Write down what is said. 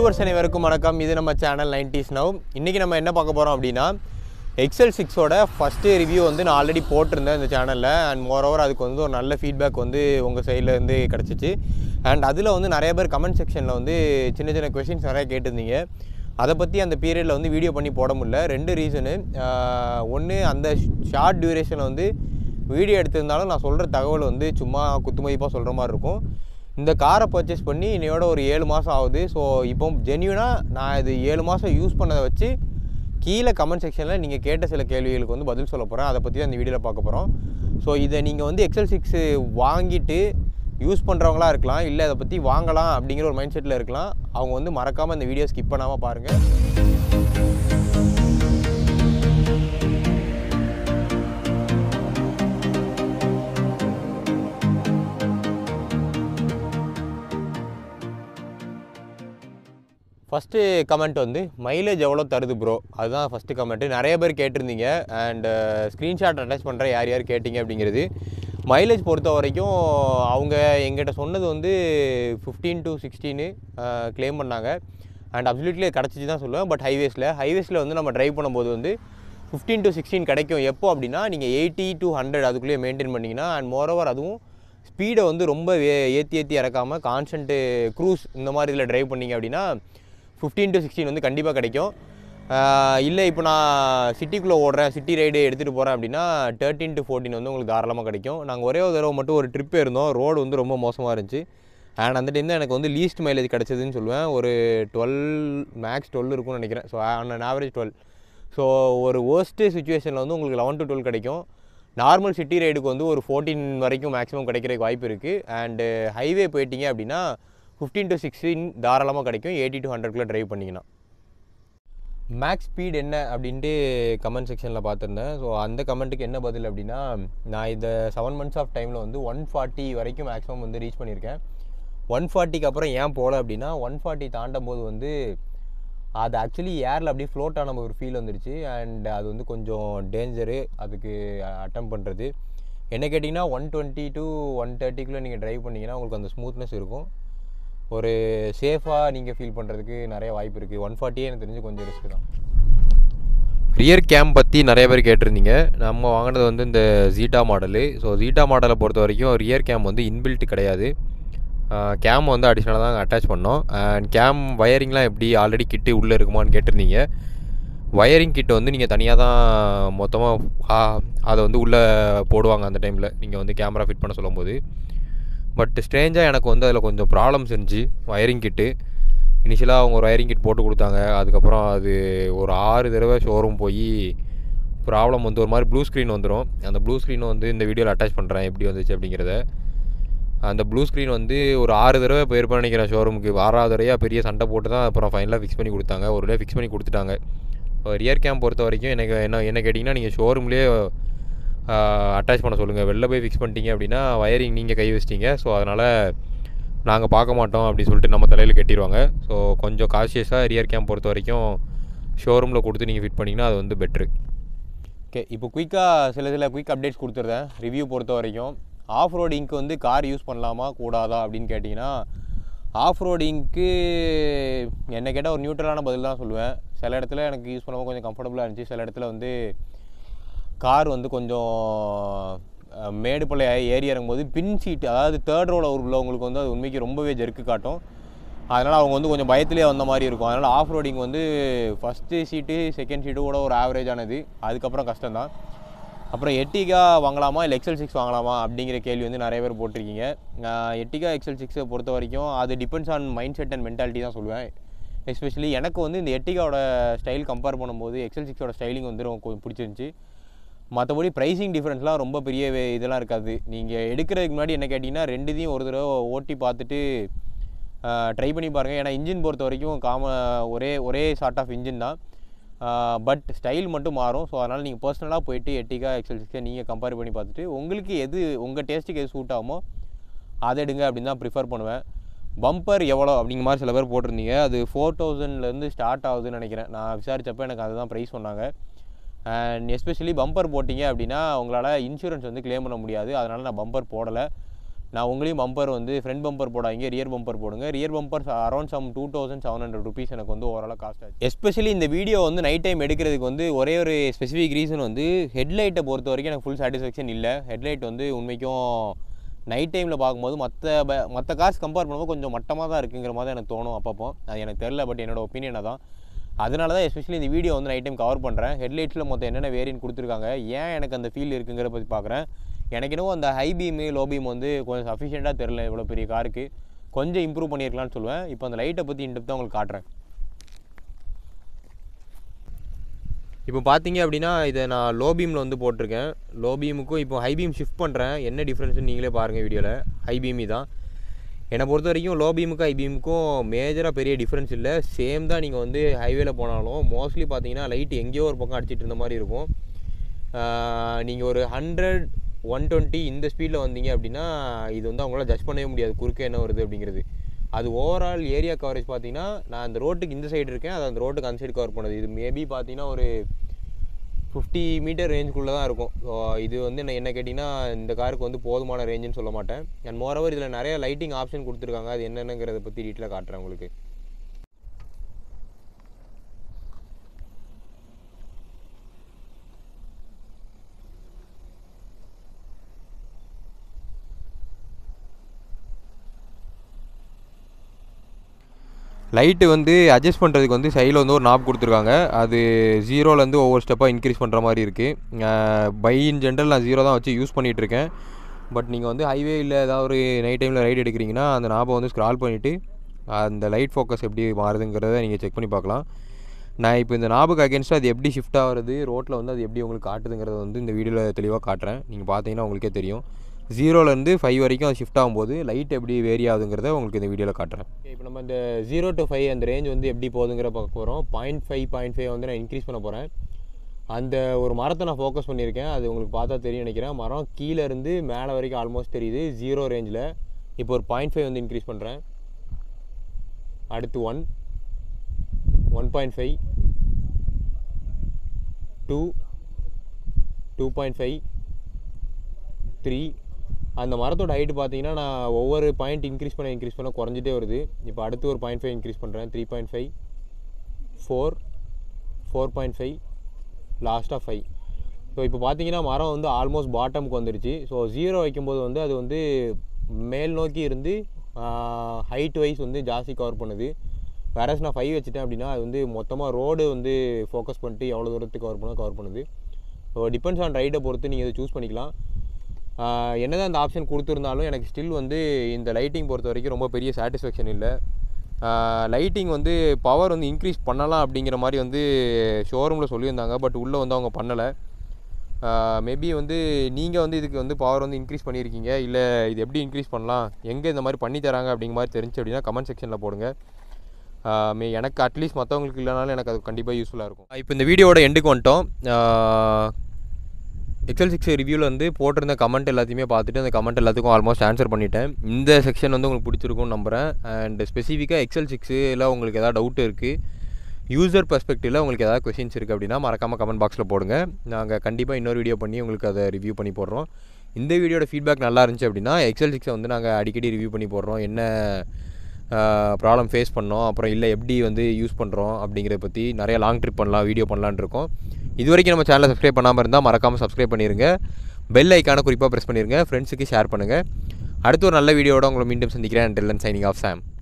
viewers அனைவருக்கும் வணக்கம் இது நம்ம சேனல் நைன்டிஸ் நவ் இன்றைக்கி நம்ம என்ன பார்க்க போகிறோம் அப்படின்னா எக்ஸல் சிக்ஸோட ஃபஸ்ட்டு ரிவ்யூ வந்து நான் ஆல்ரெடி போட்டிருந்தேன் இந்த சேனலில் அண்ட் மோரோவர் அதுக்கு வந்து ஒரு நல்ல ஃபீட்பேக் வந்து உங்கள் சைடில் இருந்து கிடச்சிச்சு அண்ட் அதில் வந்து நிறைய பேர் கமெண்ட் செக்ஷனில் வந்து சின்ன சின்ன கொஷின்ஸ் நிறைய கேட்டிருந்தீங்க அதை பற்றி அந்த பீரியடில் வந்து வீடியோ பண்ணி போட முடியல ரெண்டு ரீசனு ஒன்று அந்த ஷார்ட் டியூரேஷனில் வந்து வீடியோ எடுத்திருந்தாலும் நான் சொல்கிற தகவல் வந்து சும்மா குத்துமதிப்பாக சொல்கிற மாதிரி இருக்கும் இந்த காரை பர்ச்சேஸ் பண்ணி இன்னையோட ஒரு ஏழு மாதம் ஆகுது ஸோ இப்போ ஜென்யூனாக நான் இது ஏழு மாதம் யூஸ் பண்ணதை வச்சு கீழே கமெண்ட் செக்ஷனில் நீங்கள் கேட்ட சில கேள்விகளுக்கு வந்து பதில் சொல்ல போகிறேன் அதை பற்றி தான் இந்த வீடியோவில் பார்க்க போகிறோம் ஸோ இதை நீங்கள் வந்து எக்ஸல் சிக்ஸு வாங்கிட்டு யூஸ் பண்ணுறவங்களா இருக்கலாம் இல்லை அதை பற்றி வாங்கலாம் அப்படிங்கிற ஒரு மைண்ட் செட்டில் இருக்கலாம் அவங்க வந்து மறக்காமல் இந்த வீடியோ ஸ்கிப் பண்ணாமல் பாருங்கள் ஃபஸ்ட்டு கமெண்ட் வந்து மைலேஜ் எவ்வளோ தருது ப்ரோ அதுதான் ஃபஸ்ட்டு கமெண்ட்டு நிறைய பேர் கேட்டிருந்தீங்க அண்ட் ஸ்க்ரீன்ஷாட் அட்டாச் பண்ணுற யார் யார் கேட்டிங்க அப்படிங்கிறது மைலேஜ் பொறுத்த வரைக்கும் அவங்க எங்கிட்ட சொன்னது வந்து ஃபிஃப்டீன் டு சிக்ஸ்டீனு க்ளைம் பண்ணாங்க அண்ட் அப்சல்யூட்லி கிடச்சிச்சு தான் சொல்லுவேன் பட் ஹைவேஸில் ஹைவேஸில் வந்து நம்ம ட்ரைவ் பண்ணும்போது வந்து ஃபிஃப்டீன் டு சிக்ஸ்டீன் கிடைக்கும் எப்போ அப்படின்னா நீங்கள் எயிட்டி டு ஹண்ட்ரட் அதுக்குள்ளேயே மெயின்டைன் பண்ணிங்கன்னா அண்ட் மோரோவர் அதுவும் ஸ்பீடை வந்து ரொம்ப ஏற்றி ஏற்றி இறக்காமல் கான்ஸ்டன்ட்டு க்ரூஸ் இந்த மாதிரி இதில் ட்ரைவ் பண்ணிங்க அப்படின்னா ஃபிஃப்டீன் டு சிக்ஸ்டீன் வந்து கண்டிப்பாக கிடைக்கும் இல்லை இப்போ நான் சிட்டிக்குள்ளே ஓடுறேன் சிட்டி ரைடு எடுத்துகிட்டு போகிறேன் அப்படின்னா தேர்ட்டின் டு ஃபோர்டீன் வந்து உங்களுக்கு தாராளமாக கிடைக்கும் நாங்கள் ஒரே ஒரு தடவை மட்டும் ஒரு ட்ரிப் இருந்தோம் ரோடு வந்து ரொம்ப மோசமாக இருந்துச்சு அண்ட் அந்த டைம் தான் எனக்கு வந்து லீஸ்ட் மைலேஜ் கிடச்சதுன்னு சொல்லுவேன் ஒரு டுவெல் மேக்ஸ் டுவெல் இருக்கும்னு நினைக்கிறேன் so on average twelve so ஒரு worst சுச்சுவேஷனில் வந்து உங்களுக்கு லெவன் டு டுவெல் கிடைக்கும் நார்மல் சிட்டி ரைடுக்கு வந்து ஒரு ஃபோர்டீன் வரைக்கும் மேக்ஸிமம் கிடைக்கிறதுக்கு வாய்ப்பு இருக்குது அண்டு ஹைவே போயிட்டீங்க அப்படின்னா ஃபிஃப்டீன் டு சிக்ஸ்டீன் தாராளமாக கிடைக்கும் எயிட்டி டு ஹண்ட்ரட்குள்ளே ட்ரைவ் பண்ணிங்கன்னா மேக்ஸ் ஸ்பீட் என்ன அப்படின்ட்டு கமெண்ட் செக்ஷனில் பார்த்துருந்தேன் ஸோ அந்த கமெண்ட்டுக்கு என்ன பதில் அப்படின்னா நான் இந்த செவன் மந்த்ஸ் ஆஃப் டைமில் வந்து ஒன் ஃபார்ட்டி வரைக்கும் மேக்ஸிமம் வந்து ரீச் பண்ணியிருக்கேன் ஒன் ஃபார்ட்டிக்கு அப்புறம் ஏன் போகல அப்படின்னா ஒன் ஃபார்ட்டி தாண்டும் போது வந்து அது ஆக்சுவலி ஏரில் அப்படியே ஃப்ளோட் ஆன ஒரு ஃபீல் வந்துடுச்சு அண்ட் அது வந்து கொஞ்சம் டேஞ்சரு அதுக்கு அட்டம் பண்ணுறது என்ன கேட்டிங்கன்னா ஒன் டுவெண்ட்டி டு ஒன் தேர்ட்டிக்குள்ளே நீங்கள் ட்ரைவ் பண்ணிங்கன்னா உங்களுக்கு அந்த ஸ்மூத்னஸ் இருக்கும் ஒரு சேஃபாக நீங்கள் ஃபீல் பண்ணுறதுக்கு நிறைய வாய்ப்பு இருக்குது ஒன் ஃபார்ட்டியே எனக்கு தெரிஞ்சு கொஞ்சம் ரிஸ்க் தான் ரியர் கேம் பற்றி நிறைய பேர் கேட்டிருந்தீங்க நம்ம வாங்கினது வந்து இந்த ஜீட்டா மாடலு ஸோ ஜீட்டா மாடலை பொறுத்த வரைக்கும் ரியர் கேம் வந்து இன்பில்ட் கிடையாது கேம் வந்து அடிஷ்னலாக தான் அட்டாச் பண்ணோம் அண்ட் கேம் வயரிங்லாம் எப்படி ஆல்ரெடி கிட்டு உள்ளே இருக்குமான்னு கேட்டிருந்தீங்க வயரிங் கிட் வந்து நீங்கள் தனியாக தான் மொத்தமாக அதை வந்து உள்ளே போடுவாங்க அந்த டைமில் நீங்கள் வந்து கேமரா ஃபிட் பண்ண சொல்லும்போது பட் ஸ்ட்ரேஞ்சாக எனக்கு வந்து அதில் கொஞ்சம் ப்ராப்ளம்ஸ் இருந்துச்சு வயரிங் கிட்டு இனிஷியலாக அவங்க ஒரு வயரிங் கிட் போட்டு கொடுத்தாங்க அதுக்கப்புறம் அது ஒரு ஆறு தடவை ஷோரூம் போய் ப்ராப்ளம் வந்து ஒரு மாதிரி ப்ளூ ஸ்க்ரீன் வந்துடும் அந்த ப்ளூ ஸ்க்ரீனை வந்து இந்த வீடியோவில் அட்டாச் பண்ணுறேன் எப்படி வந்துச்சு அப்படிங்கிறத அந்த ப்ளூ ஸ்க்ரீன் வந்து ஒரு ஆறு தடவை போயிருப்பேன் நினைக்கிறேன் ஷோரூமுக்கு ஆறாவது தடவையாக பெரிய சண்டை போட்டு தான் அப்புறம் ஃபைனலாக ஃபிக்ஸ் பண்ணி கொடுத்தாங்க ஒரு வழியாக ஃபிக்ஸ் பண்ணி கொடுத்துட்டாங்க ரியர் கேம் பொறுத்த வரைக்கும் எனக்கு என்ன என்ன கேட்டிங்கன்னா நீங்கள் ஷோரூம்லேயே அட்டாச் பண்ண சொல்லுங்கள் வெளில போய் ஃபிக்ஸ் பண்ணிட்டீங்க அப்படின்னா வயரிங் நீங்கள் கை வச்சிட்டீங்க ஸோ அதனால் நாங்கள் பார்க்க மாட்டோம் அப்படின்னு சொல்லிட்டு நம்ம தலையில் கட்டிடுவாங்க ஸோ கொஞ்சம் காஷியஸாக ரியர் கேம் பொறுத்த வரைக்கும் ஷோரூமில் கொடுத்து நீங்கள் ஃபிட் பண்ணிங்கன்னா அது வந்து பெட்ரு ஓகே இப்போ குயிக்காக சில சில குயிக் அப்டேட்ஸ் கொடுத்துருந்தேன் ரிவ்யூ பொறுத்த வரைக்கும் ஆஃப் ரோடிங்க்கு வந்து கார் யூஸ் பண்ணலாமா கூடாதா அப்படின்னு கேட்டிங்கன்னா ஆஃப் ரோடிங்க்கு என்ன கேட்டால் ஒரு நியூட்ரலான பதில் தான் சொல்லுவேன் சில இடத்துல எனக்கு யூஸ் பண்ணும்போது கொஞ்சம் கம்ஃபர்டபுளாக இருந்துச்சு சில இடத்துல வந்து கார் வந்து கொஞ்சம் அஹ், மேடு பள்ளி ஏறி இறங்கும்போது பின் சீட் அதாவது தேர்ட் ரோவில் உள்ளவங்களுக்கு வந்து அது உண்மைக்கு ரொம்பவே ஜெர்க்கு காட்டும் அதனால் அவங்க வந்து கொஞ்சம் பயத்திலே வந்த மாதிரி இருக்கும் அதனால் ஆஃப் ரோடிங் வந்து ஃபஸ்ட்டு சீட்டு செகண்ட் சீட்டு கூட ஒரு ஆவரேஜானது அதுக்கப்புறம் கஷ்டம்தான் அப்புறம் எட்டிகா வாங்கலாமா இல்லை எக்ஸல் சிக்ஸ் வாங்கலாமா அப்படிங்கிற கேள்வி வந்து நிறைய பேர் போட்டிருக்கீங்க நான் எட்டிகா எக்ஸல் சிக்ஸை பொறுத்த வரைக்கும் அது depends on mind set and mentality தான் சொல்லுவேன் எஸ்பெஷலி எனக்கு வந்து இந்த எட்டிகாவோட ஸ்டைல் கம்பேர் பண்ணும்போது எக்ஸல் சிக்ஸோட ஸ்டைலிங் வந்து ரொம்ப கொஞ்சம் பிடிச்சிருந்துச்சி மற்றபடி ப்ரைஸிங் டிஃப்ரென்ஸ்லாம் ரொம்ப பெரிய வே- இதெல்லாம் இருக்காது நீங்கள் எடுக்கிறதுக்கு முன்னாடி என்ன கேட்டிங்கன்னா ரெண்டுத்தையும் ஒரு தடவை ஓட்டி பார்த்துட்டு ட்ரை பண்ணி பாருங்கள் ஏன்னா இன்ஜின் பொறுத்த வரைக்கும் காம ஒரே ஒரே சார்ட் ஆஃப் இன்ஜின் தான் பட் ஸ்டைல் மட்டும் மாறும் ஸோ அதனால் நீங்கள் பர்சனலாக போயிட்டு எட்டிகா எக்ஸல் சிக்ஸை நீங்கள் கம்பேர் பண்ணி பார்த்துட்டு உங்களுக்கு எது உங்கள் டேஸ்ட்டுக்கு எது சூட் ஆகுமோ அதை எடுங்க அப்படின்னு தான் ப்ரிஃபர் பண்ணுவேன் பம்பர் எவ்வளோ அப்படிங்கிற மாதிரி சில பேர் போட்டிருந்தீங்க அது ஃபோர் தௌசண்ட்லேருந்து ஸ்டார்ட் ஆகுதுன்னு நினைக்கிறேன் நான் விசாரித்தப்போ எனக்கு அதுதான் ப்ரைஸ் சொன்னாங்க அண்ட் எஸ்பெஷலி பம்பர் போட்டிங்க அப்படின்னா உங்களால் இன்சூரன்ஸ் வந்து க்ளைம் பண்ண முடியாது அதனால் நான் பம்பர் போடலை நான் உங்களையும் பம்பர் வந்து ஃப்ரண்ட் பம்பர் போடாதீங்க ரியர் பம்பர் போடுங்க rear bumper around some two thousand seven hundred rupees எனக்கு வந்து ஓவராலாக காஸ்ட் ஆச்சு எஸ்பெஷலி இந்த வீடியோ வந்து நைட் டைம் எடுக்கிறதுக்கு வந்து ஒரே ஒரு ஸ்பெசிஃபிக் ரீசன் வந்து ஹெட்லைட்டை பொறுத்த வரைக்கும் எனக்கு ஃபுல் சாட்டிஸ்ஃபேக்ஷன் இல்லை ஹெட்லைட் வந்து உண்மைக்கும் நைட் டைமில் பார்க்கும்போது மற்ற மற்ற கார்ஸ் கம்பேர் பண்ணும்போது கொஞ்சம் மட்டமாக தான் இருக்குங்கிற மாதிரி எனக்கு தோணும் அப்பப்போ அது எனக்கு தெரில பட் என்னோட ஒப்பீனியனை தான் அதனால தான் எஸ்பெஷலி இந்த வீடியோ வந்து நைட் டைம் கவர் பண்ணுறேன் ஹெட்லைட்ஸில் மொத்தம் என்னென்ன வேரியன்ட் கொடுத்துருக்காங்க ஏன் எனக்கு அந்த ஃபீல் இருக்குங்கிற பற்றி பார்க்குறேன் எனக்கு என்னவோ அந்த ஹை பீமு லோ பீம் வந்து கொஞ்சம் சஃபிஷியண்ட்டாக தெரில இவ்வளோ பெரிய காருக்கு கொஞ்சம் இம்ப்ரூவ் பண்ணியிருக்கலாம்னு சொல்லுவேன் இப்போ அந்த லைட்டை பற்றி இன்டெப்த் தான் உங்களுக்கு காட்டுறேன் இப்போ பார்த்தீங்க அப்படின்னா இதை நான் லோ பீமில் வந்து போட்டிருக்கேன் லோ பீமுக்கும் இப்போ ஹை பீம் ஷிஃப்ட் பண்ணுறேன் என்ன டிஃப்ரென்ஸ்னு நீங்களே பாருங்கள் வீடியோவில் ஹை பீமி தான் என்னை பொறுத்த வரைக்கும் லோ பீமுக்கும் ஹை பீமுக்கும் மேஜராக பெரிய டிஃப்ரென்ஸ் இல்லை சேம் தான் நீங்கள் வந்து ஹைவேல போனாலும் மோஸ்ட்லி பார்த்தீங்கன்னா லைட் எங்கேயோ ஒரு பக்கம் அடிச்சிட்டு இருந்த மாதிரி இருக்கும் நீங்கள் ஒரு ஹண்ட்ரட் ஒன் டுவெண்ட்டி இந்த ஸ்பீடில் வந்தீங்க அப்படின்னா இது வந்து அவங்களால ஜட்ஜ் பண்ணவே முடியாது குறுக்க என்ன வருது அப்படிங்கிறது அது ஓவரால் ஏரியா கவரேஜ் பார்த்தீங்கன்னா நான் அந்த ரோட்டுக்கு இந்த சைடு இருக்கேன் அது அந்த ரோட்டுக்கு அந்த சைடு கவர் பண்ணது இது மேபி பார்த்தீங்கன்னா ஒரு ஃபிஃப்டி மீட்டர் ரேஞ்சுக்குள்ளே தான் இருக்கும் ஸோ இது வந்து என்ன என்ன கேட்டிங்கன்னா இந்த காருக்கு வந்து போதுமான ரேஞ்சுன்னு சொல்ல மாட்டேன் அண்ட் மோரோவர் இதில் நிறைய லைட்டிங் ஆப்ஷன் கொடுத்துருக்காங்க அது என்னென்னங்கிறத பற்றி டீட்டெயிலாக காட்டுறேன் உங்களுக்கு லைட்டு வந்து அட்ஜஸ்ட் பண்ணுறதுக்கு வந்து சைடில் வந்து ஒரு நாப் கொடுத்துருக்காங்க அது ஜீரோலேருந்து ஒவ்வொரு ஸ்டெப்பாக இன்க்ரீஸ் பண்ணுற மாதிரி இருக்குது பை இன் ஜென்ரல் நான் ஜீரோ தான் வச்சு யூஸ் பண்ணிகிட்ருக்கேன் பட் நீங்கள் வந்து ஹைவே இல்லை ஏதாவது ஒரு நைட் டைமில் ரைடு எடுக்கிறீங்கன்னா அந்த நாப்பை வந்து ஸ்க்ரால் பண்ணிவிட்டு அந்த லைட் ஃபோக்கஸ் எப்படி மாறுதுங்கிறத நீங்கள் செக் பண்ணி பார்க்கலாம் நான் இப்போ இந்த நாபுக்கு அகேன்ஸ்டாக அது எப்படி ஷிஃப்ட் ஆகிறது ரோட்டில் வந்து அது எப்படி உங்களுக்கு காட்டுதுங்கிறத வந்து இந்த வீடியோவில் தெளிவாக காட்டுறேன் நீங்கள் பார்த்தீங்கன்னா உங்களுக்கே தெரியும் ஜீரோலேருந்து ஃபைவ் வரைக்கும் அது ஷிஃப்ட் ஆகும்போது லைட் எப்படி வேரி ஆகுதுங்கிறத உங்களுக்கு இந்த வீடியோவில் காட்டுறேன் இப்போ நம்ம இந்த ஜீரோ டு ஃபைவ் அந்த ரேஞ்ச் வந்து எப்படி போகுதுங்கிற பார்க்க போகிறோம் பாயிண்ட் ஃபைவ் பாயிண்ட் ஃபைவ் வந்து நான் இன்க்ரீஸ் பண்ண போகிறேன் அந்த ஒரு மரத்தை நான் ஃபோக்கஸ் பண்ணியிருக்கேன் அது உங்களுக்கு பார்த்தா தெரியும் நினைக்கிறேன் மரம் கீழே இருந்து மேலே வரைக்கும் ஆல்மோஸ்ட் தெரியுது ஜீரோ ரேஞ்சில் இப்போ ஒரு பாயிண்ட் ஃபைவ் வந்து இன்க்ரீஸ் பண்ணுறேன் அடுத்து one one point five two two point five three அந்த மரத்தோட ஹைட்டு பார்த்தீங்கன்னா நான் ஒவ்வொரு பாயிண்ட் இன்க்ரீஸ் பண்ண இன்க்ரீஸ் பண்ண குறைஞ்சிட்டே வருது இப்போ அடுத்து ஒரு பாயிண்ட் ஃபைவ் இன்க்ரீஸ் பண்ணுறேன் three point five four four point five லாஸ்ட்டாக ஃபைவ் ஸோ இப்போ பார்த்தீங்கன்னா மரம் வந்து ஆல்மோஸ்ட் பாட்டமுக்கு வந்துருச்சு ஸோ ஜீரோ வைக்கும்போது வந்து அது வந்து மேல் நோக்கி இருந்து ஹைட் வைஸ் வந்து ஜாஸ்தி கவர் பண்ணுது வேறஸ் நான் ஃபைவ் வச்சுட்டேன் அப்படின்னா அது வந்து மொத்தமாக ரோடு வந்து ஃபோக்கஸ் பண்ணிட்டு எவ்வளோ தூரத்துக்கு கவர் பண்ணால் கவர் பண்ணுது ஸோ டிபெண்ட்ஸ் ஆன் ரைடை பொறுத்து நீங்கள் இதை சூஸ் பண்ணிக்கலாம் என்னதான் அந்த ஆப்ஷன் கொடுத்துருந்தாலும் எனக்கு ஸ்டில் வந்து இந்த லைட்டிங் பொறுத்த வரைக்கும் ரொம்ப பெரிய சாட்டிஸ்ஃபேக்ஷன் இல்லை லைட்டிங் வந்து பவர் வந்து இன்க்ரீஸ் பண்ணலாம் அப்படிங்கிற மாதிரி வந்து ஷோரூமில் சொல்லியிருந்தாங்க பட் உள்ளே வந்து அவங்க பண்ணலை மேபி வந்து நீங்கள் வந்து இதுக்கு வந்து பவர் வந்து இன்க்ரீஸ் பண்ணியிருக்கீங்க இல்லை இது எப்படி இன்க்ரீஸ் பண்ணலாம் எங்கே இந்த மாதிரி பண்ணி தராங்க அப்படிங்கிற மாதிரி தெரிஞ்சு அப்படின்னா கமெண்ட் செக்ஷனில் போடுங்க மே எனக்கு அட்லீஸ்ட் மற்றவங்களுக்கு இல்லைனாலும் எனக்கு அது கண்டிப்பாக யூஸ்ஃபுல்லாக இருக்கும் இப்போ இந்த வீடியோட எண்டுக்கு வந்துட்டோம் எக்ஸல் சிக்ஸ் ரிவ்யூவில் வந்து போட்டிருந்த கமெண்ட் எல்லாத்தையுமே பார்த்துட்டு அந்த கமெண்ட் எல்லாத்துக்கும் ஆல்மோஸ்ட் ஆன்சர் பண்ணிட்டேன் இந்த செக்ஷன் வந்து உங்களுக்கு பிடிச்சிருக்கும்னு நம்புகிறேன் அண்ட் ஸ்பெசிஃபிக்காக எக்ஸல் சிக்ஸில் உங்களுக்கு ஏதாவது டவுட் இருக்குது யூசர் பர்ஸ்பெக்டிவில் உங்களுக்கு ஏதாவது கொஷின்ஸ் இருக்குது அப்படின்னா மறக்காமல் கமெண்ட் பாக்ஸில் போடுங்க நாங்கள் கண்டிப்பாக இன்னொரு வீடியோ பண்ணி உங்களுக்கு அதை ரிவ்யூ பண்ணி போடுறோம் இந்த வீடியோட ஃபீட்பேக் நல்லா இருந்துச்சு அப்படின்னா எக்ஸல் சிக்ஸை வந்து நாங்கள் அடிக்கடி ரிவ்யூ பண்ணி போடுறோம் என்ன ப்ராப்ளம் ஃபேஸ் பண்ணோம் அப்புறம் இல்லை எப்படி வந்து யூஸ் பண்ணுறோம் அப்படிங்கிறத பற்றி நிறைய லாங் ட்ரிப் பண்ணலாம் வீடியோ பண்ணலான்னு இருக்கோம் இது வரைக்கும் நம்ம சேனலை சப்ஸ்கிரைப் பண்ணாமல் இருந்தால் மறக்காமல் சப்ஸ்கிரைப் பண்ணிடுங்க பெல் ஐக்கான குறிப்பாக ப்ரெஸ் பண்ணிடுங்க ஃப்ரெண்ட்ஸுக்கு ஷேர் பண்ணுங்கள் அடுத்து ஒரு நல்ல வீடியோட உங்களை மீண்டும் சந்திக்கிறேன் டெல்லன் சைனிங் ஆஃப் சாம்